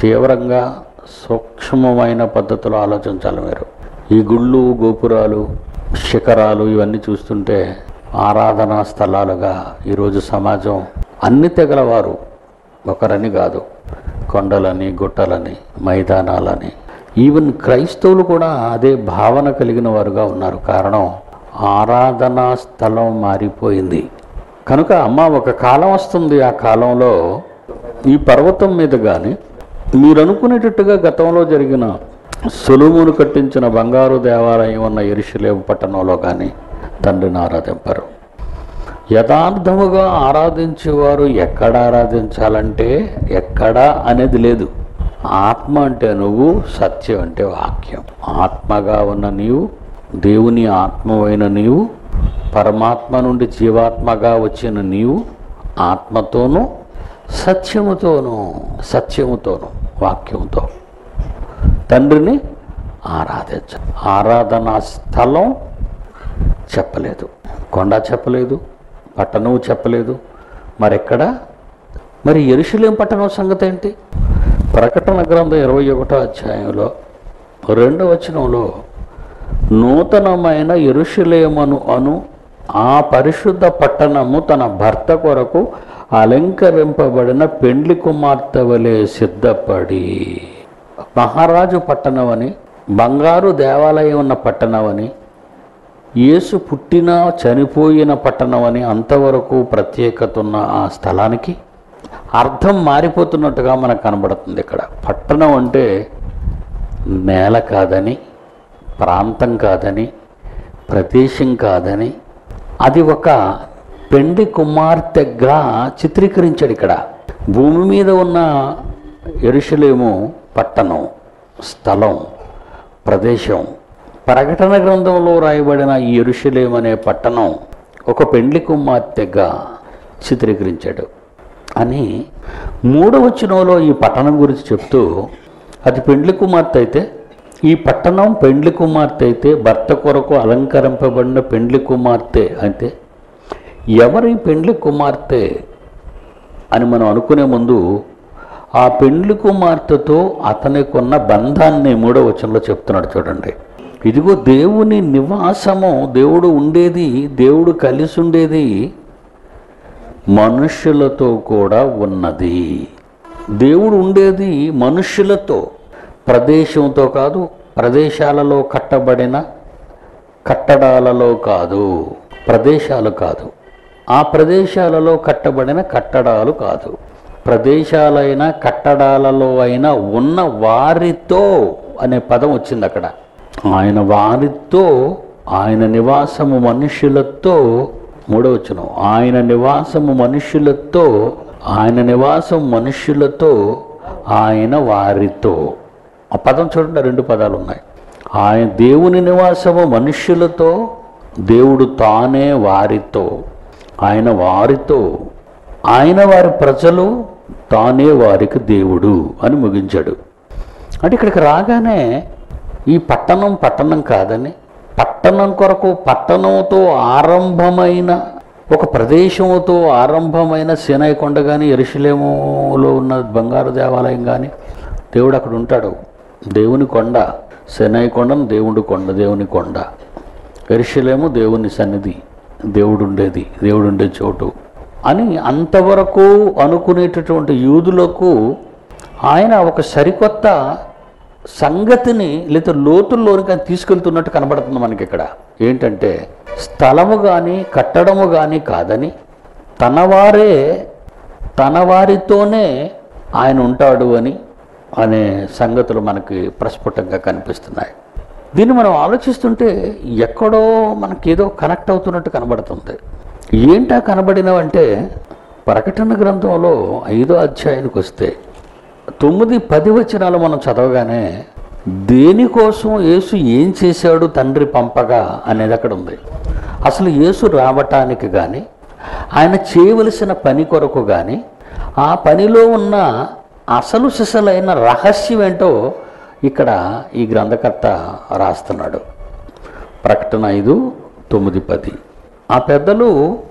తీవ్రంగా సూక్ష్మమైన పద్ధతిలో ఆలోచించాలి మీరు ఈ గుళ్ళు గోపురాలు శిఖరాలు ఇవన్నీ చూస్తుంటే ఆరాధనా స్థలాలుగా ఈరోజు సమాజం అన్ని తెగల వారు ఒకరని కాదు కొండలని గుట్టలని మైదానాలని ఈవెన్ క్రైస్తవులు కూడా అదే భావన కలిగిన వారుగా ఉన్నారు కారణం ఆరాధనా స్థలం మారిపోయింది కనుక అమ్మ ఒక కాలం వస్తుంది ఆ కాలంలో ఈ పర్వతం మీద కానీ మీరు అనుకునేటట్టుగా గతంలో జరిగిన సులుమును కట్టించిన బంగారు దేవాలయం ఉన్న ఎరుషులేం పట్టణంలో కానీ తండ్రిని ఆరాధింపరు యథార్థముగా ఆరాధించేవారు ఎక్కడ ఆరాధించాలంటే ఎక్కడ అనేది లేదు ఆత్మ అంటే నువ్వు సత్యం అంటే వాక్యం ఆత్మగా ఉన్న నీవు దేవుని ఆత్మవైన నీవు పరమాత్మ నుండి జీవాత్మగా వచ్చిన నీవు ఆత్మతోనూ సత్యముతోనూ సత్యముతోనూ వాక్యముతో తండ్రిని ఆరాధించ ఆరాధనా స్థలం చెప్పలేదు కొండ చెప్పలేదు పట్టణం చెప్పలేదు మరెక్కడ మరి ఎరుషులేం పట్టణం సంగతి ఏంటి ప్రకటన గ్రంథం ఇరవై ఒకటో అధ్యాయంలో రెండవ వచనంలో నూతనమైన ఎరుషులేమను అను ఆ పరిశుద్ధ పట్టణము తన భర్త కొరకు అలంకరింపబడిన పెండ్లి కుమార్తె వలె సిద్ధపడి మహారాజు పట్టణం అని బంగారు దేవాలయం ఉన్న పట్టణం అని యేసు పుట్టిన చనిపోయిన పట్టణం అని అంతవరకు ప్రత్యేకత ఉన్న ఆ స్థలానికి అర్థం మారిపోతున్నట్టుగా మనకు కనబడుతుంది ఇక్కడ పట్టణం అంటే నేల కాదని ప్రాంతం కాదని ప్రదేశం కాదని అది ఒక పెండి కుమార్తెగా చిత్రీకరించాడు ఇక్కడ భూమి మీద ఉన్న ఎరుషలేము పట్టణం స్థలం ప్రదేశం ప్రకటన గ్రంథంలో రాయబడిన ఈ ఎరుషలేం అనే పట్టణం ఒక పెండ్లి కుమార్తెగా చిత్రీకరించాడు అని మూడవ వచనంలో ఈ పట్టణం గురించి చెప్తూ అది పెండ్లి కుమార్తె అయితే ఈ పట్టణం పెండ్లి కుమార్తె అయితే భర్త కొరకు అలంకరింపబడిన పెండ్లి కుమార్తె అయితే ఎవరి పెండ్లి కుమార్తె అని మనం అనుకునే ముందు ఆ పెండ్లి కుమార్తెతో అతనికి ఉన్న బంధాన్ని మూడో వచనంలో చెప్తున్నాడు చూడండి ఇదిగో దేవుని నివాసము దేవుడు ఉండేది దేవుడు కలిసి ఉండేది మనుష్యులతో కూడా ఉన్నది దేవుడు ఉండేది మనుష్యులతో ప్రదేశంతో కాదు ప్రదేశాలలో కట్టబడిన కట్టడాలలో కాదు ప్రదేశాలు కాదు ఆ ప్రదేశాలలో కట్టబడిన కట్టడాలు కాదు ప్రదేశాలైన కట్టడాలలో అయినా ఉన్న వారితో అనే పదం వచ్చింది అక్కడ ఆయన వారితో ఆయన నివాసము మనుష్యులతో మూడవచనం ఆయన నివాసము మనుష్యులతో ఆయన నివాసం మనుష్యులతో ఆయన వారితో ఆ పదం చూడండి రెండు పదాలు ఉన్నాయి ఆయన దేవుని నివాసము మనుష్యులతో దేవుడు తానే వారితో ఆయన వారితో ఆయన వారి ప్రజలు తానే వారికి దేవుడు అని ముగించాడు అంటే ఇక్కడికి రాగానే ఈ పట్టణం పట్టణం కాదని పట్టణం కొరకు పట్టణంతో ఆరంభమైన ఒక ప్రదేశంతో ఆరంభమైన సినాయి కొండ కానీ ఎరుషులేములో ఉన్న బంగారు దేవాలయం కానీ దేవుడు అక్కడ ఉంటాడు దేవుని కొండ సినాయి కొండను దేవుడి కొండ దేవుని కొండ ఎరుషులేము దేవుని సన్నిధి దేవుడు ఉండేది దేవుడు ఉండే చోటు అని అంతవరకు అనుకునేటటువంటి యూదులకు ఆయన ఒక సరికొత్త సంగతిని లేదా లోతుల్లోనికి తీసుకెళ్తున్నట్టు కనబడుతుంది మనకి ఇక్కడ ఏంటంటే స్థలము కానీ కట్టడము కానీ కాదని తనవారే తన వారితోనే ఆయన ఉంటాడు అని అనే సంగతులు మనకి ప్రస్ఫుటంగా కనిపిస్తున్నాయి దీన్ని మనం ఆలోచిస్తుంటే ఎక్కడో మనకేదో కనెక్ట్ అవుతున్నట్టు కనబడుతుంది ఏంటా కనబడినవంటే ప్రకటన గ్రంథంలో ఐదో అధ్యాయానికి వస్తే తొమ్మిది పది వచనాలు మనం చదవగానే దేనికోసం యేసు ఏం చేశాడు తండ్రి పంపగా అనేది అక్కడ ఉంది అసలు యేసు రావటానికి కానీ ఆయన చేయవలసిన పని కొరకు కానీ ఆ పనిలో ఉన్న అసలు సిసలైన రహస్యం ఏంటో ఇక్కడ ఈ గ్రంథకర్త రాస్తున్నాడు ప్రకటన ఐదు తొమ్మిది పది ఆ పెద్దలు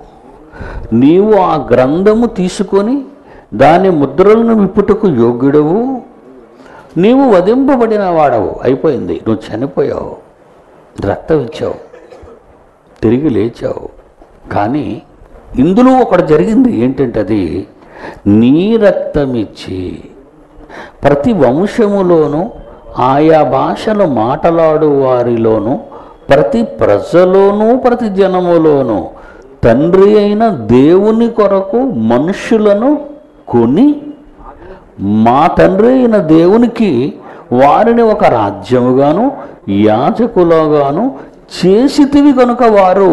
నీవు ఆ గ్రంథము తీసుకొని దాని ముద్రలను విప్పుటకు యోగ్యుడవు నీవు వధింపబడిన వాడవు అయిపోయింది నువ్వు చనిపోయావు రక్తం ఇచ్చావు తిరిగి లేచావు కానీ ఇందులో ఒకటి జరిగింది ఏంటంటే అది నీ రక్తం ఇచ్చి ప్రతి వంశములోను ఆయా భాషలు మాట్లాడు వారిలోను ప్రతి ప్రజలోను ప్రతి జనములోను తండ్రి అయిన దేవుని కొరకు మనుషులను కొని మా తండ్రి అయిన దేవునికి వారిని ఒక రాజ్యముగాను యాజకులుగాను చేసితివి కనుక వారు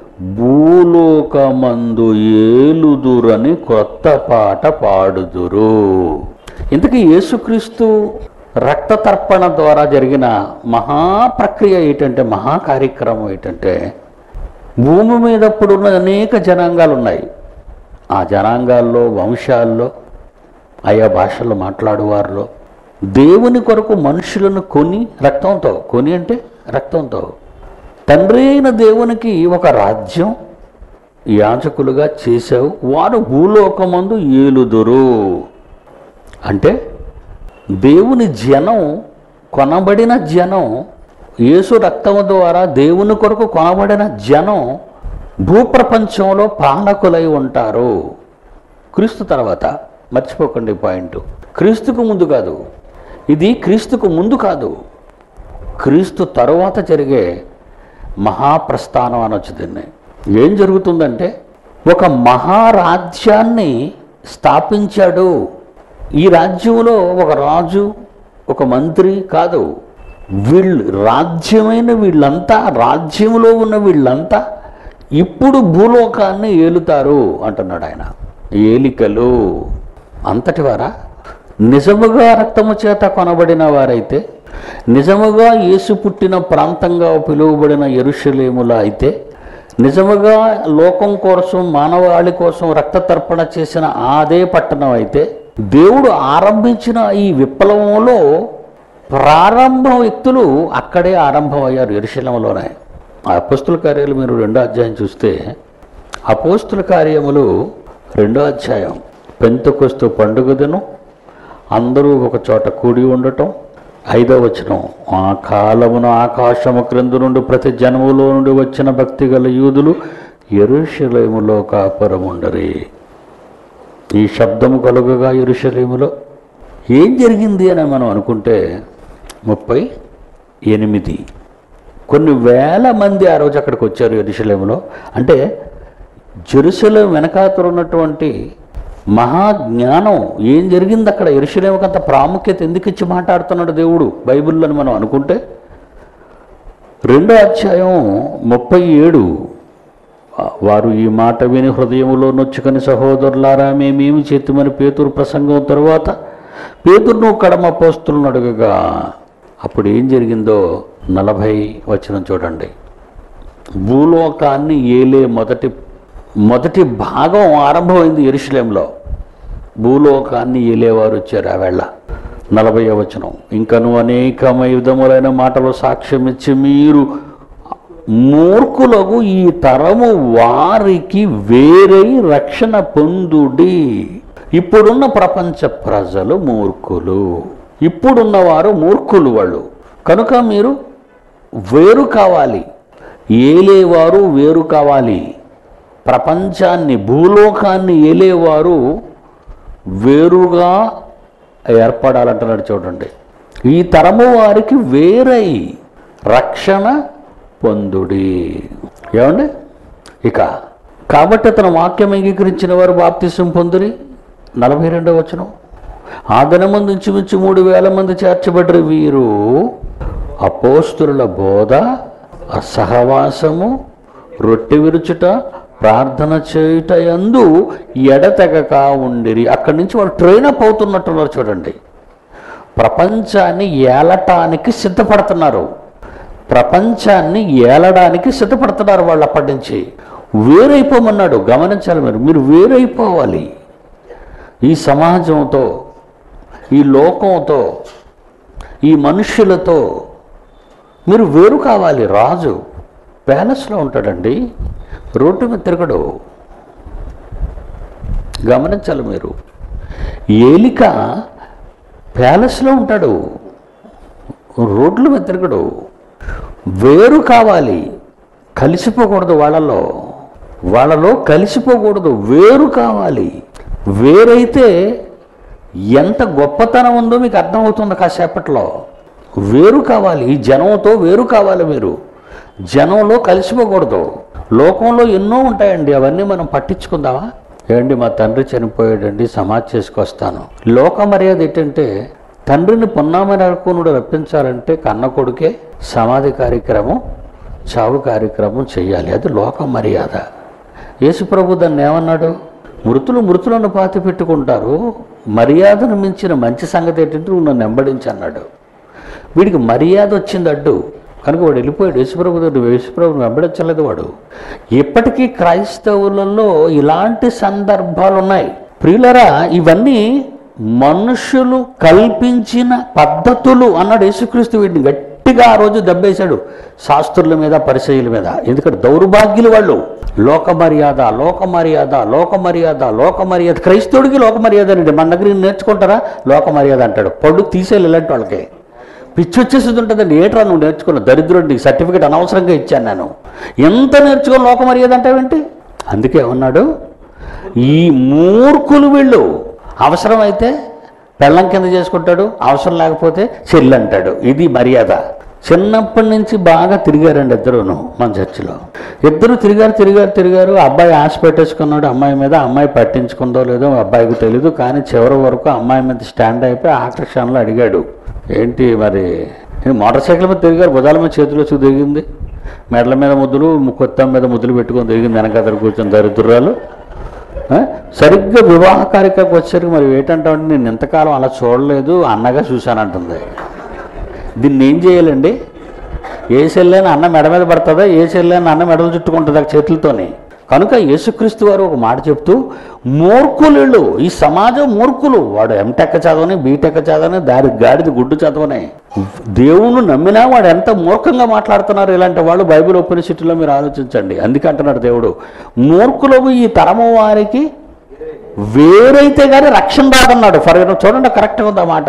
భూలోకమందు ఏలుదురని కొత్త పాట పాడుదురు ఇంతకీ యేసుక్రీస్తు రక్త తర్పణ ద్వారా జరిగిన మహాప్రక్రియ ఏంటంటే మహా కార్యక్రమం ఏంటంటే భూమి మీద ఇప్పుడున్న అనేక జనాంగాలు ఉన్నాయి ఆ జనాంగాల్లో వంశాల్లో ఆయా భాషల్లో మాట్లాడువారిలో దేవుని కొరకు మనుషులను కొని రక్తంతో కొని అంటే రక్తంతో తండ్రి అయిన దేవునికి ఒక రాజ్యం యాజకులుగా చేశావు వారు భూలోకమందు ఏలుదురు అంటే దేవుని జనం కొనబడిన జనం యేసు రక్తము ద్వారా దేవుని కొరకు కొనబడిన జనం భూప్రపంచంలో పాలకులై ఉంటారు క్రీస్తు తర్వాత మర్చిపోకండి పాయింట్ క్రీస్తుకు ముందు కాదు ఇది క్రీస్తుకు ముందు కాదు క్రీస్తు తరువాత జరిగే మహాప్రస్థానం అనొచ్చు దీన్ని ఏం జరుగుతుందంటే ఒక మహారాజ్యాన్ని స్థాపించాడు ఈ రాజ్యంలో ఒక రాజు ఒక మంత్రి కాదు వీళ్ళు రాజ్యమైన వీళ్ళంతా రాజ్యంలో ఉన్న వీళ్ళంతా ఇప్పుడు భూలోకాన్ని ఏలుతారు అంటున్నాడు ఆయన ఏలికలు అంతటి వారా నిజముగా రక్తము చేత కొనబడిన వారైతే నిజముగా యేసు పుట్టిన ప్రాంతంగా పిలువబడిన ఎరుషలేముల అయితే నిజముగా లోకం కోసం మానవాళి కోసం రక్త తర్పణ చేసిన అదే పట్టణం అయితే దేవుడు ఆరంభించిన ఈ విప్లవంలో ప్రారంభ వ్యక్తులు అక్కడే ఆరంభమయ్యారు ఎరుశలంలోనే ఆ అపోస్తుల కార్యాలు మీరు రెండో అధ్యాయం చూస్తే అపోస్తుల కార్యములు రెండో అధ్యాయం పెంతకొస్తు పండుగ దినం అందరూ ఒక చోట కూడి ఉండటం ఐదో వచనం ఆ కాలమున ఆకాశము క్రింద నుండి ప్రతి జనములో నుండి వచ్చిన భక్తి గల యూదులు ఎరుషలేములో కాపురముండరి ఈ శబ్దము కలుగగా ఎరుషలేములో ఏం జరిగింది అని మనం అనుకుంటే ముప్పై ఎనిమిది కొన్ని వేల మంది ఆ రోజు అక్కడికి వచ్చారు ఎరుషలేములో అంటే జెరూసలేం వెనకాతలు ఉన్నటువంటి మహాజ్ఞానం ఏం జరిగింది అక్కడ ఎరుషలేముకి అంత ప్రాముఖ్యత ఎందుకు ఇచ్చి మాట్లాడుతున్నాడు దేవుడు బైబిల్ని మనం అనుకుంటే రెండో అధ్యాయం ముప్పై ఏడు వారు ఈ మాట విని హృదయములో నొచ్చుకొని సహోదరులారా మేమేమి చేతుమని పేతురు ప్రసంగం తరువాత పేతురును కడమ పోస్తులను అడుగగా అప్పుడు ఏం జరిగిందో నలభై వచనం చూడండి భూలోకాన్ని ఏలే మొదటి మొదటి భాగం ఆరంభమైంది ఎరుషలేంలో భూలోకాన్ని ఏలేవారు వచ్చారు ఆ వేళ నలభై వచనం ఇంకను అనేక విధములైన మాటలు సాక్ష్యం ఇచ్చి మీరు మూర్ఖులకు ఈ తరము వారికి వేరై రక్షణ పొందుడి ఇప్పుడున్న ప్రపంచ ప్రజలు మూర్ఖులు ఇప్పుడున్న వారు మూర్ఖులు వాళ్ళు కనుక మీరు వేరు కావాలి ఏలేవారు వేరు కావాలి ప్రపంచాన్ని భూలోకాన్ని ఏలేవారు వేరుగా ఏర్పడాలంటున్నాడు చూడండి ఈ తరము వారికి వేరై రక్షణ పొందుడి ఏమండి ఇక కాబట్టి అతను వాక్యం అంగీకరించిన వారు బాప్తిసం పొందురి నలభై రెండవ వచనం ఆ దినమందు ఇంచుమించు మూడు వేల మంది చేర్చబడ్డరు వీరు అపోస్తుల బోధ అసహవాసము రొట్టె విరుచుట ప్రార్థన చేయుట యందు ఎడతెగక ఉండిరి అక్కడి నుంచి వాళ్ళు ట్రైన్ అప్ అవుతున్నట్టున్నారు చూడండి ప్రపంచాన్ని ఏలటానికి సిద్ధపడుతున్నారు ప్రపంచాన్ని ఏలడానికి సిద్ధపడుతున్నారు వాళ్ళు అప్పటి నుంచి వేరైపోమన్నాడు గమనించాలి మీరు మీరు వేరైపోవాలి ఈ సమాజంతో ఈ లోకంతో ఈ మనుష్యులతో మీరు వేరు కావాలి రాజు ప్యాలెస్లో ఉంటాడండి రోడ్డు మీద తిరగడు గమనించాలి మీరు ఏలిక ప్యాలెస్లో ఉంటాడు రోడ్ల మీద తిరగడు వేరు కావాలి కలిసిపోకూడదు వాళ్ళలో వాళ్ళలో కలిసిపోకూడదు వేరు కావాలి వేరైతే ఎంత గొప్పతనం ఉందో మీకు అర్థమవుతుంది కాసేపట్లో వేరు కావాలి ఈ జనంతో వేరు కావాలి మీరు జనంలో కలిసిపోకూడదు లోకంలో ఎన్నో ఉంటాయండి అవన్నీ మనం పట్టించుకుందామా ఏమండి మా తండ్రి చనిపోయాడండి సమాధి చేసుకొస్తాను లోక మర్యాద ఏంటంటే తండ్రిని పొన్నామనకునుడు రప్పించాలంటే కన్న కొడుకే సమాధి కార్యక్రమం చావు కార్యక్రమం చేయాలి అది లోక మర్యాద యేసుప్రభు దాన్ని ఏమన్నాడు మృతులు మృతులను పాతి పెట్టుకుంటారు మర్యాదను మించిన మంచి సంగతి ఏంటంటే నువ్వు నన్ను వెంబడించి అన్నాడు వీడికి మర్యాద వచ్చింది అడ్డు కనుక వాడు వెళ్ళిపోయాడు యేసుప్రభు దగ్గర యేసుప్రభుని వెంబడించలేదు వాడు ఇప్పటికీ క్రైస్తవులలో ఇలాంటి సందర్భాలు ఉన్నాయి ప్రియులరా ఇవన్నీ మనుషులు కల్పించిన పద్ధతులు అన్నాడు యేసుక్రీస్తు వీటిని గట్టిగా ఆ రోజు దెబ్బేశాడు శాస్త్రుల మీద పరిచయుల మీద ఎందుకంటే దౌర్భాగ్యులు వాళ్ళు లోక మర్యాద లోక మర్యాద లోక మర్యాద లోక మర్యాద క్రైస్తవుడికి లోక మర్యాద అండి మన దగ్గర నేర్చుకుంటారా లోక మర్యాద అంటాడు పళ్ళు తీసేయాలి ఇలాంటి వాళ్ళకి పిచ్చి వచ్చేసి ఉంటుందండి ఏట్రా నువ్వు నేర్చుకున్న దరిద్రుడు నీకు సర్టిఫికేట్ అనవసరంగా ఇచ్చాను నేను ఎంత నేర్చుకుని లోక మర్యాద అంటావేంటి అందుకే ఉన్నాడు ఈ మూర్ఖులు వీళ్ళు అవసరమైతే పెళ్ళం కింద చేసుకుంటాడు అవసరం లేకపోతే చెల్లి అంటాడు ఇది మర్యాద చిన్నప్పటి నుంచి బాగా తిరిగారండి ఇద్దరును మన చర్చిలో ఇద్దరు తిరిగారు తిరిగారు తిరిగారు అబ్బాయి ఆశ పెట్టేసుకున్నాడు అమ్మాయి మీద అమ్మాయి పట్టించుకుందో లేదో అబ్బాయికి తెలియదు కానీ చివరి వరకు అమ్మాయి మీద స్టాండ్ అయిపోయి ఆఖరి క్షణంలో అడిగాడు ఏంటి మరి ఏ మోటార్ సైకిల్ మీద తిరిగారు భుజాల మీద చేతులు వచ్చి దిగింది మెడల మీద ముద్దులు కొత్త మీద ముద్దులు పెట్టుకొని దిగింది వెనకాతలు కూర్చొని దరిద్రాలు ఆ? సరిగ్గా వివాహ కార్యక్రమం వచ్చేసరికి మరి ఏంటంటే నేను ఇంతకాలం అలా చూడలేదు అన్నగా చూశానంటుంది దీన్ని ఏం చేయాలండి ఏ చెల్లైనా అన్న మెడ మీద పడుతుందా ఏ చెల్లైనా అన్న మెడలు చుట్టుకుంటుందా చేతులతోని కనుక యేసుక్రీస్తు వారు ఒక మాట చెప్తూ మూర్ఖులు ఈ సమాజం మూర్ఖులు వాడు ఎంటెక్క చదవని బీటెక్క చదవని దారి గాడిది గుడ్డు చదవని దేవుణ్ణి నమ్మినా వాడు ఎంత మూర్ఖంగా మాట్లాడుతున్నారు ఇలాంటి వాళ్ళు బైబిల్ ఉపనిషత్తులో మీరు ఆలోచించండి అందుకే అంటున్నాడు దేవుడు మూర్ఖులకు ఈ తరము వారికి వేరైతే కానీ రక్షణ రాదన్నాడు ఫర్ చూడండి కరెక్ట్గా ఉంది ఆ మాట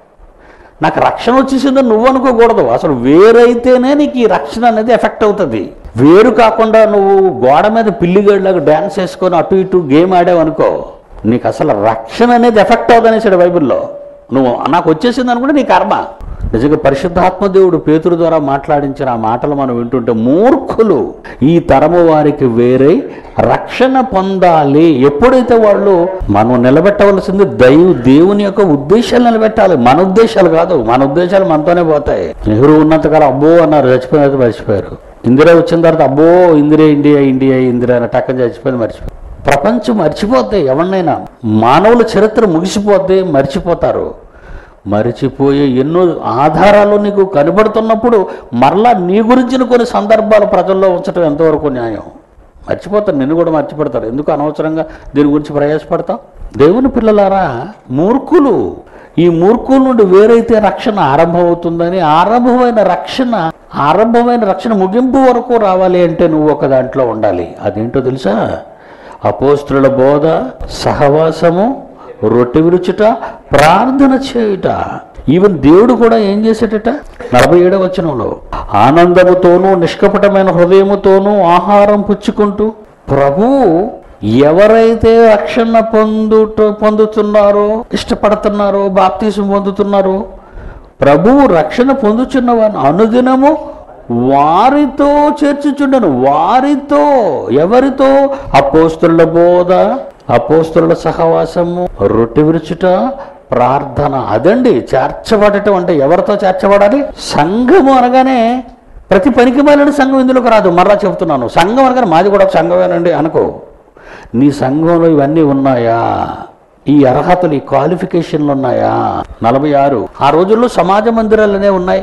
నాకు రక్షణ వచ్చేసిందో నువ్వు అనుకోకూడదు అసలు వేరైతేనే నీకు ఈ రక్షణ అనేది ఎఫెక్ట్ అవుతుంది వేరు కాకుండా నువ్వు గోడ మీద పిల్లిగడ్లాగా డ్యాన్స్ వేసుకొని అటు ఇటు గేమ్ ఆడావు అనుకో నీకు అసలు రక్షణ అనేది ఎఫెక్ట్ అవుతుందనేసాడు బైబిల్లో నువ్వు నాకు వచ్చేసింది అనుకుంటే నీ కర్మ నిజంగా పరిశుద్ధాత్మ దేవుడు పేతురు ద్వారా మాట్లాడించిన ఆ మాటలు మనం వింటుంటే మూర్ఖులు ఈ తరము వారికి వేరే రక్షణ పొందాలి ఎప్పుడైతే వాళ్ళు మనం నిలబెట్టవలసింది దైవ దేవుని యొక్క ఉద్దేశాలు నిలబెట్టాలి మన ఉద్దేశాలు కాదు మన ఉద్దేశాలు మనతోనే పోతాయి నెహ్రూ ఉన్నంతకాలం అబ్బో అన్నారు చచ్చిపోయినది మర్చిపోయారు ఇందిరా వచ్చిన తర్వాత అబ్బో ఇందిరా ఇండియా ఇండియా ఇందిరా అని టక్కన చచ్చిపోయింది మర్చిపోయారు ప్రపంచం మర్చిపోతే ఎవరినైనా మానవుల చరిత్ర ముగిసిపోతే మర్చిపోతారు మరిచిపోయే ఎన్నో ఆధారాలు నీకు కనబడుతున్నప్పుడు మరలా నీ గురించిన కొన్ని సందర్భాలు ప్రజల్లో ఉంచడం ఎంతవరకు న్యాయం మర్చిపోతారు నిన్ను కూడా మర్చిపెడతారు ఎందుకు అనవసరంగా దీని గురించి ప్రయాసపడతావు దేవుని పిల్లలారా మూర్ఖులు ఈ మూర్ఖుల నుండి వేరైతే రక్షణ ఆరంభమవుతుందని ఆరంభమైన రక్షణ ఆరంభమైన రక్షణ ముగింపు వరకు రావాలి అంటే నువ్వు ఒక దాంట్లో ఉండాలి అదేంటో తెలుసా అపోస్తుల బోధ సహవాసము రొట్టె విరుచుట ప్రార్థన చేయుట ఈవెన్ దేవుడు కూడా ఏం చేసేటట నలభై ఏడవ వచనంలో ఆనందముతోనూ నిష్కపటమైన హృదయముతోనూ ఆహారం పుచ్చుకుంటూ ప్రభువు ఎవరైతే రక్షణ పొందుట పొందుతున్నారో ఇష్టపడుతున్నారో బాప్తీసం పొందుతున్నారో ప్రభువు రక్షణ పొందుచున్నవారు అనుదినము వారితో చేర్చుచుండను వారితో ఎవరితో అపోస్తుల బోధ అపోస్తుల సహవాసము రొట్టె విరుచుట ప్రార్థన అదండి చేర్చబడటం అంటే ఎవరితో చేర్చబడాలి సంఘము అనగానే ప్రతి పనికి మాలిన సంఘం ఇందులోకి రాదు మరలా చెబుతున్నాను సంఘం అనగానే మాది కూడా ఒక సంఘమేనండి అనుకో నీ సంఘంలో ఇవన్నీ ఉన్నాయా ఈ అర్హతలు ఈ క్వాలిఫికేషన్లు ఉన్నాయా నలభై ఆరు ఆ రోజుల్లో సమాజ మందిరాలనే ఉన్నాయి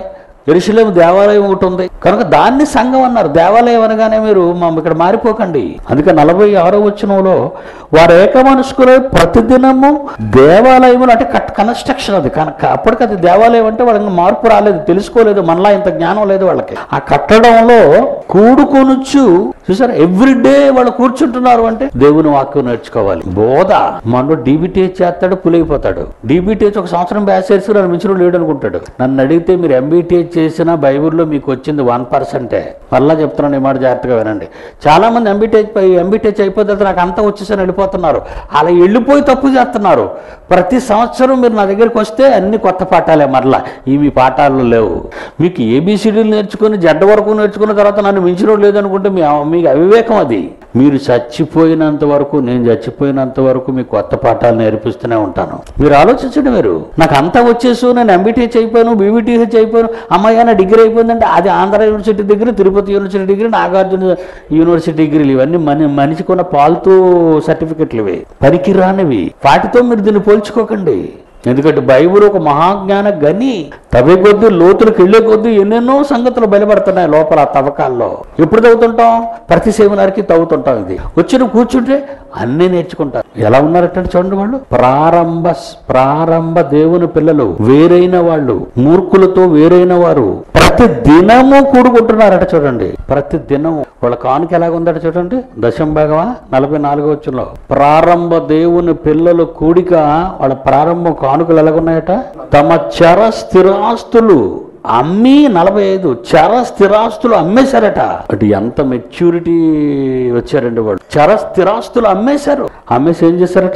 ఎరుషులేము దేవాలయం ఒకటి ఉంది కనుక దాన్ని సంఘం అన్నారు దేవాలయం అనగానే మీరు మా ఇక్కడ మారిపోకండి అందుకే నలభై ఆరో వచనంలో వారు ఏక మనస్కులై ప్రతిదినము దేవాలయములు అంటే కట్ కన్స్ట్రక్షన్ అది కనుక అప్పటికి అది దేవాలయం అంటే వాళ్ళకి మార్పు రాలేదు తెలుసుకోలేదు మనలా ఇంత జ్ఞానం లేదు వాళ్ళకి ఆ కట్టడంలో కూడుకొనుచు చూసారా ఎవ్రీ డే వాళ్ళు కూర్చుంటున్నారు అంటే దేవుని వాక్యం నేర్చుకోవాలి బోధ మనలో డీబీటీహెచ్ చేస్తాడు పులిగిపోతాడు డీబీటీహెచ్ ఒక సంవత్సరం బ్యాచ్ చేసి నన్ను మించిన లేడు అనుకుంటాడు నన్ను అడిగితే మీరు ఎంబీటీహెచ్ చేసిన బైబిల్లో మీకు వచ్చింది వన్ పర్సెంటే మళ్ళా చెప్తున్నాను ఈ మాట జాగ్రత్తగా వినండి చాలా మంది ఎంబీటీహెచ్ ఎంబీటీహెచ్ అయిపోతే తర్వాత నాకు అంతా వచ్చేసని వెళ్ళిపోతున్నారు అలా వెళ్ళిపోయి తప్పు చేస్తున్నారు ప్రతి సంవత్సరం మీరు నా దగ్గరికి వస్తే అన్ని కొత్త పాఠాలే మరలా ఈ మీ పాఠాలు లేవు మీకు ఏబిసిడీలు నేర్చుకుని జడ్డ వరకు నేర్చుకున్న తర్వాత నన్ను మించిన లేదు అనుకుంటే మీ మీకు అవివేకం అది మీరు చచ్చిపోయినంత వరకు నేను చచ్చిపోయినంత వరకు మీకు కొత్త పాఠాలు నేర్పిస్తూనే ఉంటాను మీరు ఆలోచించండి మీరు నాకు అంతా వచ్చేసు నేను ఎంబీటీహెచ్ అయిపోయాను బీబీటీహెచ్ అయిపోయాను అమ్మాయి నా డిగ్రీ అయిపోయిందంటే అది Andhra university degree Tirupati university degree Nagarjuna university డిగ్రీలు ఇవన్నీ మన మనిషికున్న పాల్తూ సర్టిఫికెట్లు ఇవి పనికిరానివి వాటితో మీరు దీన్ని పోల్చుకోకండి ఎందుకంటే బైబిల్ ఒక మహాజ్ఞాన గని తవ్వే కొద్దీ లోతులకు వెళ్ళే కొద్దీ ఎన్నెన్నో సంగతులు బయలుపడుతున్నాయి లోపల ఆ తవ్వకాల్లో ఎప్పుడు తవ్వుతుంటాం ప్రతి సెమినార్కి తవ్వుతుంటాం ఇది వచ్చిన కూర్చుంటే అన్నీ నేర్చుకుంటారు ఎలా ఉన్నారంటే చూడండి వాళ్ళు ప్రారంభ ప్రారంభ దేవుని పిల్లలు వేరైన వాళ్ళు మూర్ఖులతో వేరైన వారు ప్రతి దినము కూడుకుంటున్నారట చూడండి ప్రతి దినము వాళ్ళ కానుక ఎలాగ ఉందట చూడండి దశం భాగమా నలభై నాలుగో వచ్చంలో ప్రారంభ దేవుని పిల్లలు కూడిక వాళ్ళ ప్రారంభ కానుకలు ఎలాగున్నాయట తమ చర స్థిరాస్తులు అమ్మి నలభై ఐదు చర స్థిరాస్తులు అమ్మేశారట అటు ఎంత మెచ్యూరిటీ వచ్చారండి వాళ్ళు చర స్థిరాస్తులు అమ్మేశారు అమ్మేసి ఏం చేశారట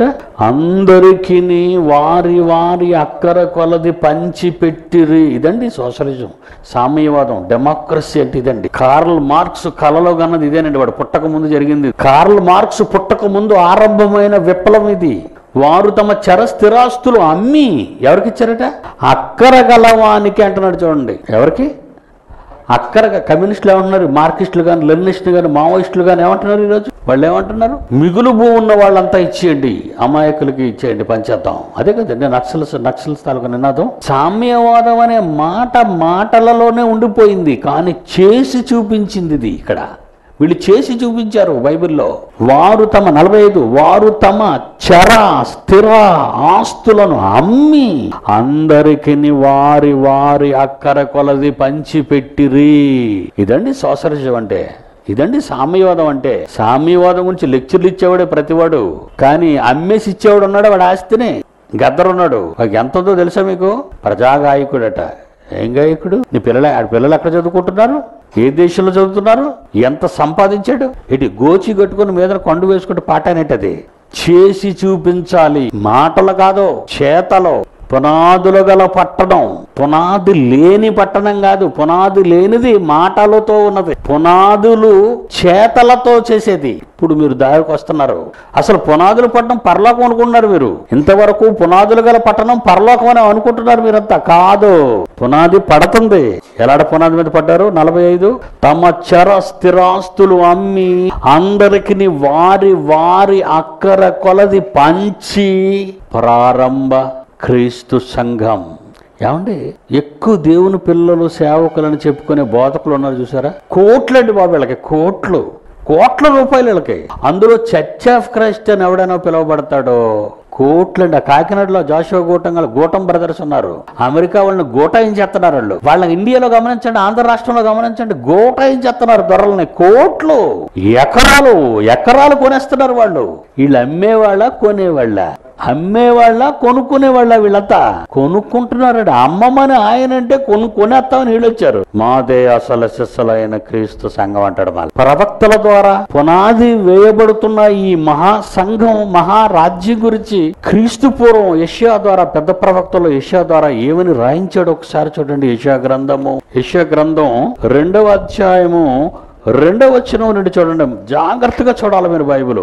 అందరికీ వారి వారి అక్కర కొలది పంచి పెట్టిరి ఇదండి సోషలిజం సామ్యవాదం డెమోక్రసీ అంటే ఇదండి కార్ల్ మార్క్స్ కలలో కన్నది ఇదేనండి వాడు పుట్టక ముందు జరిగింది కార్ల్ మార్క్స్ పుట్టక ముందు ఆరంభమైన విప్లవం ఇది వారు తమ చర స్థిరాస్తులు అమ్మి ఎవరికి ఇచ్చారట అక్కర గలవానికి అంటున్నాడు చూడండి ఎవరికి అక్కర కమ్యూనిస్టులు ఏమంటున్నారు మార్కిస్టులు కానీ లెనిస్టులు కానీ మావోయిస్టులు కానీ ఏమంటున్నారు ఈరోజు వాళ్ళు ఏమంటున్నారు మిగులు భూ ఉన్న వాళ్ళంతా ఇచ్చేయండి అమాయకులకి ఇచ్చేయండి పంచేద్దాం అదే కదండి నక్సల్స్ నక్సల్స్ తాలూకా నినాదం సామ్యవాదం అనే మాట మాటలలోనే ఉండిపోయింది కానీ చేసి చూపించింది ఇది ఇక్కడ వీళ్ళు చేసి చూపించారు బైబిల్లో వారు తమ నలభై ఐదు వారు తమ చర స్థిర ఆస్తులను అమ్మి అందరికి వారి వారి అక్కర కొలది పంచిపెట్టిరి ఇదండి సోషలిజం అంటే ఇదండి సామ్యవాదం అంటే సామ్యవాదం గురించి లెక్చర్లు ఇచ్చేవాడే ప్రతివాడు కానీ అమ్మేసి ఇచ్చేవాడు ఉన్నాడు వాడు ఆస్తిని గద్దరున్నాడు వాడికి ఎంత ఉందో తెలుసా మీకు ప్రజాగాయకుడట ఏం గాయకుడు నీ పిల్లలు ఆ పిల్లలు ఎక్కడ చదువుకుంటున్నారు ఏ దేశంలో చదువుతున్నారు ఎంత సంపాదించాడు ఇటు గోచి కట్టుకుని మీద కొండ వేసుకుంటే పాట అనేటది చేసి చూపించాలి మాటలు కాదు చేతలో పునాదులు గల పట్టణం పునాది లేని పట్టణం కాదు పునాది లేనిది మాటలతో ఉన్నది పునాదులు చేతలతో చేసేది ఇప్పుడు మీరు దారికి వస్తున్నారు అసలు పునాదులు పట్టణం పరలోకం అనుకుంటున్నారు మీరు ఇంతవరకు పునాదులు గల పట్టణం పరలోకం అని అనుకుంటున్నారు మీరంతా కాదు పునాది పడుతుంది ఎలాడ పునాది మీద పడ్డారు నలభై ఐదు తమ చర స్థిరాస్తులు అమ్మి అందరికి వారి వారి అక్కర కొలది పంచి ప్రారంభ క్రీస్తు సంఘం ఏమండి ఎక్కువ దేవుని పిల్లలు సేవకులని చెప్పుకునే బోధకులు ఉన్నారు చూసారా కోట్లండి బాబు వీళ్ళకి కోట్లు కోట్ల రూపాయలు వీళ్ళకి అందులో చర్చ్ ఆఫ్ క్రైస్ట్ అని ఎవడైనా పిలువబడతాడో కోట్లండి ఆ కాకినాడలో జాషువా గూటం గల గూటం బ్రదర్స్ ఉన్నారు అమెరికా వాళ్ళని గోటాయించేస్తున్నారు వాళ్ళు వాళ్ళని ఇండియాలో గమనించండి ఆంధ్ర రాష్ట్రంలో గమనించండి గోటాయించేస్తున్నారు దొరలని కోట్లు ఎకరాలు ఎకరాలు కొనేస్తున్నారు వాళ్ళు వీళ్ళు అమ్మేవాళ్ళ కొనేవాళ్ళ అమ్మేవాళ్ళ కొనుక్కునేవాళ్ళ వీళ్ళంతా కొనుక్కుంటున్నారట అమ్మమని ఆయన అంటే కొను కొనేస్తామని వీళ్ళు వచ్చారు మాదే అసలు శిస్సలైన క్రీస్తు సంఘం అంటాడు మళ్ళీ ప్రవక్తల ద్వారా పునాది వేయబడుతున్న ఈ మహా సంఘం మహారాజ్యం గురించి క్రీస్తు పూర్వం యష్యా ద్వారా పెద్ద ప్రవక్తలు యష్యా ద్వారా ఏమని రాయించాడు ఒకసారి చూడండి యష్యా గ్రంథము యష్యా గ్రంథం రెండవ అధ్యాయము రెండవ వచనం నుండి చూడండి జాగ్రత్తగా చూడాలి మీరు బైబిల్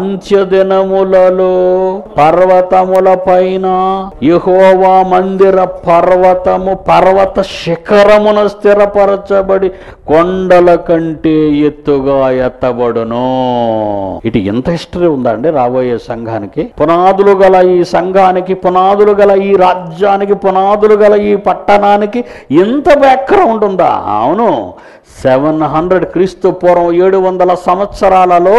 అంత్యదినములలో పర్వతముల పైన యెహోవా మందిర పర్వతము పర్వత శిఖరమున స్థిరపరచబడి కొండల కంటే ఎత్తుగా ఎత్తబడును ఇటు ఎంత హిస్టరీ ఉందండి రాబోయే సంఘానికి పునాదులు గల ఈ సంఘానికి పునాదులు గల ఈ రాజ్యానికి పునాదులు గల ఈ పట్టణానికి ఎంత బ్యాక్గ్రౌండ్ ఉందా అవును సెవెన్ హండ్రెడ్ క్రీస్తు పూర్వం ఏడు వందల సంవత్సరాలలో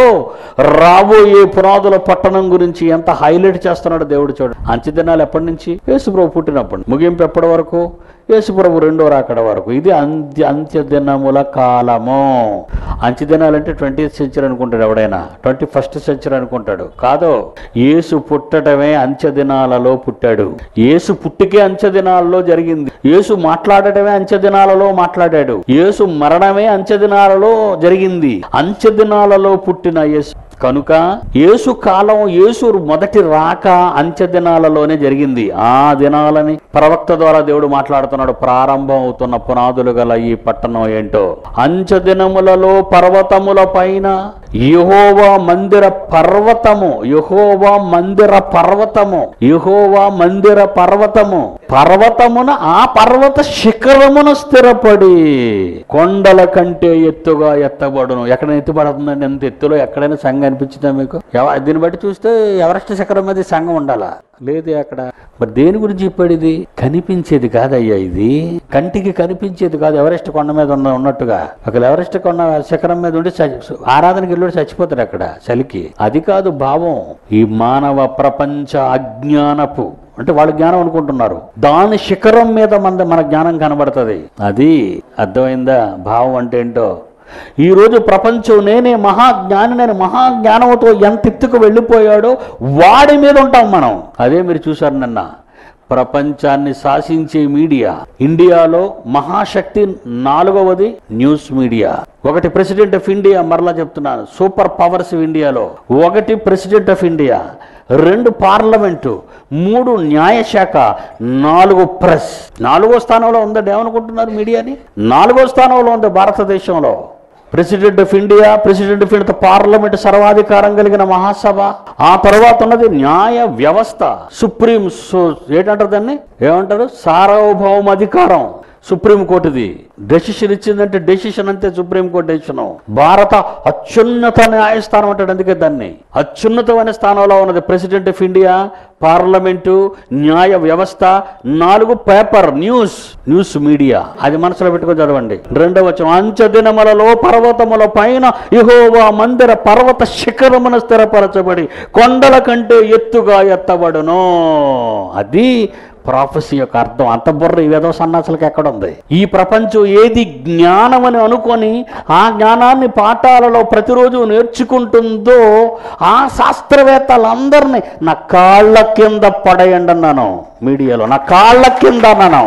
రాబోయే పునాదుల పట్టణం గురించి ఎంత హైలైట్ చేస్తున్నాడు దేవుడు చూడు అంత్యదినాలు ఎప్పటి నుంచి యేసుప్రభు పుట్టినప్పటి ముగింపు ఎప్పటి వరకు యేసుప్రభు రెండో రాకడ వరకు ఇది అంత్య అంత్యదినముల కాలము అంత్యదినాలు అంటే ట్వంటీ సెంచరీ అనుకుంటాడు ఎవడైనా ట్వంటీ ఫస్ట్ సెంచరీ అనుకుంటాడు కాదు యేసు పుట్టడమే అంత్యదినాలలో పుట్టాడు యేసు పుట్టికే అంత్యదినాలలో జరిగింది యేసు మాట్లాడటమే అంత్యదినాలలో మాట్లాడాడు యేసు మరణమే అంత్యదినాలలో జరిగింది అంత్యదినాలలో పుట్టిన యేసు కనుక యేసు కాలం యేసు మొదటి రాక అంత్య దినాలలోనే జరిగింది ఆ దినాలని ప్రవక్త ద్వారా దేవుడు మాట్లాడుతున్నాడు ప్రారంభం అవుతున్న పునాదులు గల ఈ పట్టణం ఏంటో అంత్య దినములలో పర్వతముల పైన యహోవా మందిర పర్వతము యహోవా మందిర పర్వతము యహోవా మందిర పర్వతము పర్వతమున ఆ పర్వత శిఖరమున స్థిరపడి కొండల కంటే ఎత్తుగా ఎత్తబడును ఎక్కడ ఎత్తుపడుతుందండి ఎంత ఎత్తులో ఎక్కడైనా సంఘం అనిపించిందా మీకు ఎవ- దీన్ని బట్టి చూస్తే ఎవరెస్ట్ శిఖరం మీద ఈ సంఘం ఉండాలా లేదు అక్కడ మరి దేని గురించి చెప్పాడు ఇది కనిపించేది కాదయ్యా ఇది కంటికి కనిపించేది కాదు ఎవరెస్ట్ కొండ మీద ఉన్న ఉన్నట్టుగా ఒకవేళ ఎవరెస్ట్ కొండ శిఖరం మీద ఉండి చ- ఆరాధనకి వెళ్ళి చచ్చిపోతాడు అక్కడ చలికి అది కాదు భావం ఈ మానవ ప్రపంచ అజ్ఞానపు అంటే వాళ్ళు జ్ఞానం అనుకుంటున్నారు దాని శిఖరం మీద మన మన జ్ఞానం కనబడుతుంది అది అర్థమైందా భావం అంటే ఏంటో ఈ రోజు ప్రపంచం నేనే మహాజ్ఞాని నేను మహాజ్ఞానంతో ఎంత ఎత్తుకు వెళ్ళిపోయాడో వాడి మీద ఉంటాం మనం అదే మీరు చూశారు నిన్న ప్రపంచాన్ని శాసించే మీడియా ఇండియాలో మహాశక్తి నాలుగవది న్యూస్ మీడియా ఒకటి ప్రెసిడెంట్ ఆఫ్ ఇండియా మరలా చెప్తున్నాను సూపర్ పవర్స్ ఇండియాలో ఒకటి ప్రెసిడెంట్ ఆఫ్ ఇండియా రెండు పార్లమెంటు మూడు న్యాయశాఖ నాలుగు ప్రెస్ నాలుగో స్థానంలో ఉందండి ఏమనుకుంటున్నారు మీడియాని నాలుగో స్థానంలో ఉంది భారతదేశంలో president of India president of India parliament సర్వాధికారం కలిగిన మహాసభ ఆ తర్వాత ఉన్నది న్యాయ వ్యవస్థ సుప్రీం సు- ఏంటంటారు దాన్ని ఏమంటారు సార్వభౌమ అధికారం సుప్రీం కోర్టుది డెసిషన్ ఇచ్చిందంటే డెసిషన్ అంతే సుప్రీం కోర్టు డెసిషన్ భారత అత్యున్నత న్యాయస్థానం అంటాడు అందుకే దాన్ని అత్యున్నతమైన స్థానంలో ఉన్నది ప్రెసిడెంట్ ఆఫ్ ఇండియా పార్లమెంటు న్యాయ వ్యవస్థ నాలుగు పేపర్ న్యూస్ న్యూస్ మీడియా అది మనసులో పెట్టుకొని చదవండి రెండవ వచనం అంచె దినములలో పర్వతముల పైన యెహోవా మందిర పర్వత శిఖరమున స్థిరపరచబడి కొండల కంటే ఎత్తుగా ఎత్తబడును అది ప్రాఫెసీ యొక్క అర్థం అంత బుర్ర ఈ విధవ సన్నాసులకు ఎక్కడ ఉంది ఈ ప్రపంచం ఏది జ్ఞానం అని అనుకొని ఆ జ్ఞానాన్ని పాఠాలలో ప్రతిరోజు నేర్చుకుంటుందో ఆ శాస్త్రవేత్తలందరినీ నా కాళ్ళ కింద పడేయండి అన్నాను మీడియాలో నా కాళ్ళ కింద అన్నాను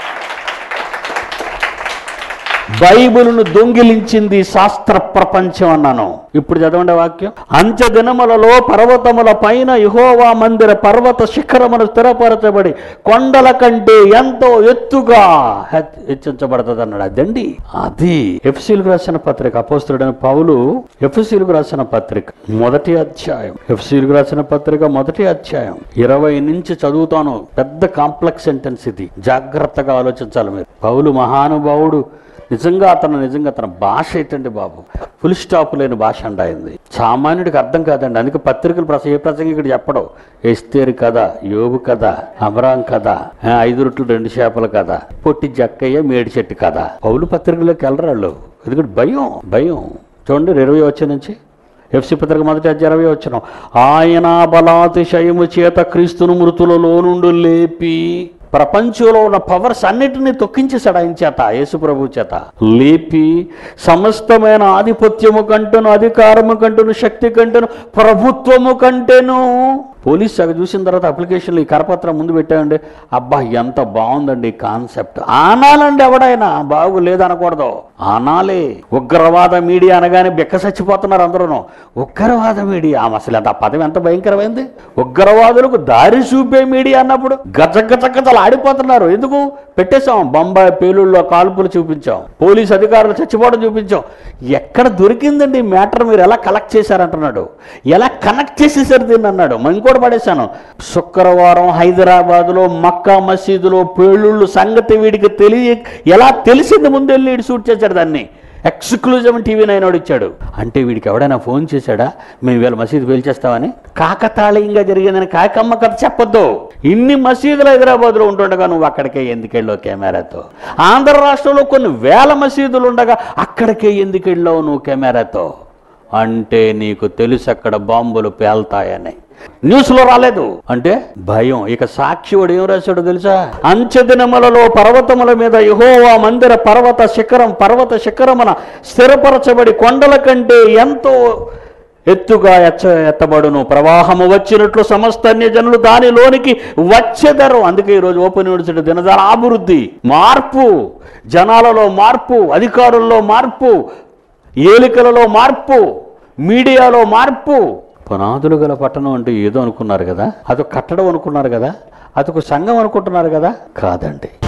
బైబిల్ను దొంగిలించింది శాస్త్ర ప్రపంచం అన్నాను ఇప్పుడు చదవండి వాక్యం అంత్య దినములలో పర్వతముల పైన యహోవా మందిర పర్వత శిఖరమును స్థిరపరచబడి కొండల కంటే ఎంతో ఎత్తుగా హెచ్- హెచ్చించబడుతుంది అన్నాడు అదండి అది ఎఫ్సీలకు రాసిన పత్రిక అపోస్తుడైన పౌలు ఎఫ్సీలకు రాసిన పత్రిక మొదటి అధ్యాయం ఎఫ్సీలకు రాసిన పత్రిక మొదటి అధ్యాయం ఇరవై నుంచి చదువుతాను పెద్ద కాంప్లెక్స్ సెంటెన్స్ ఇది జాగ్రత్తగా ఆలోచించాలి మీరు పౌలు మహానుభావుడు నిజంగా అతను నిజంగా అతని భాష ఏంటండి బాబు ఫుల్ స్టాప్ లేని భాష అండి ఆయనది సామాన్యుడికి అర్థం కాదండి అందుకే పత్రికలు ప్రస ఏ ప్రసంగి ఇక్కడ చెప్పడం ఎస్తేరు కథ యోగు కథ అమరాం కథ ఆ, ఐదు రొట్లు రెండు చేపల కథ పొట్టి జక్కయ్య మేడి చెట్టు కథ పౌలు పత్రికలోకి వెళ్ళరు వాళ్ళు ఎందుకంటే భయం భయం చూడండి ఇరవై వచ్చే నుంచి ఎఫ్సి పత్రిక మొదటి అధ్యాయం ఇరవై వచ్చిన ఆయన బలాతిశయము చేత క్రీస్తును మృతులలో నుండి లేపి ప్రపంచంలో ఉన్న పవర్స్ అన్నిటినీ తొక్కించేశాడు ఆయన చేత యేసు ప్రభు చేత లేపి సమస్తమైన ఆధిపత్యము కంటేను అధికారము కంటేను శక్తి కంటేను ప్రభుత్వము కంటేను పోలీస్ శాఖ చూసిన తర్వాత అప్లికేషన్లు ఈ కరపత్రం ముందు పెట్టామండి అబ్బా ఎంత బాగుందండి కాన్సెప్ట్ ఆనాలండి ఎవడైనా బాగు లేదనకూడదు ఆనాలే ఉగ్రవాద మీడియా అనగానే బెక్క చచ్చిపోతున్నారు అందరూ ఉగ్రవాద మీడియా ఆమె అసలు ఎంత ఆ పదం ఎంత భయంకరమైంది ఉగ్రవాదులకు దారి చూపే మీడియా అన్నప్పుడు గజ గజ గజలు ఆడిపోతున్నారు ఎందుకు పెట్టేశాం బొంబాయి పేలుళ్ళలో కాల్పులు చూపించాం పోలీస్ అధికారులు చచ్చిపోవడం చూపించాం ఎక్కడ దొరికిందండి మ్యాటర్ మీరు ఎలా కలెక్ట్ చేశారంటున్నాడు ఎలా కనెక్ట్ చేసేసారు దీన్ని అన్నాడు మరి ఇంకోటి పడేశాను శుక్రవారం హైదరాబాద్లో మక్కా మసీదులో పేలుళ్ళు సంగతి వీడికి తెలియ ఎలా తెలిసింది ముందెళ్ళి వీడు షూట్ చేశాడు దాన్ని ఎక్స్క్లూజివ్ టీవీ నైన్ వాడు ఇచ్చాడు అంటే వీడికి ఎవడైనా ఫోన్ చేశాడా మేము వీళ్ళ మసీదు పేల్చేస్తామని కాకతాళీయంగా జరిగిందని కాకమ్మ కథ చెప్పొద్దు ఇన్ని మసీదులు హైదరాబాద్లో ఉంటుండగా నువ్వు అక్కడికే ఎందుకెళ్ళావు కెమెరాతో ఆంధ్ర రాష్ట్రంలో కొన్ని వేల మసీదులు ఉండగా అక్కడికే ఎందుకెళ్ళావు నువ్వు కెమెరాతో అంటే నీకు తెలుసు అక్కడ బాంబులు పేల్తాయని న్యూస్లో రాలేదు అంటే భయం ఇక సాక్షివాడు ఏం రాశాడో తెలుసా అంచెదినములలో పర్వతముల మీద యహోవా మందిర పర్వత శిఖరం పర్వత శిఖరమున స్థిరపరచబడి కొండల కంటే ఎంతో ఎత్తుగా ఎచ్చ ఎత్తబడును ప్రవాహము వచ్చినట్లు సమస్త అన్యజనులు దానిలోనికి వచ్చెదరు అందుకే ఈరోజు ఓపెన్ యూనివర్సిటీ దినదాన అభివృద్ధి మార్పు జనాలలో మార్పు అధికారుల్లో మార్పు ఏలికలలో మార్పు మీడియాలో మార్పు పునాదులు గల పట్టణం అంటే ఏదో అనుకున్నారు కదా అదొక కట్టడం అనుకున్నారు కదా అదొక సంఘం అనుకుంటున్నారు కదా కాదండి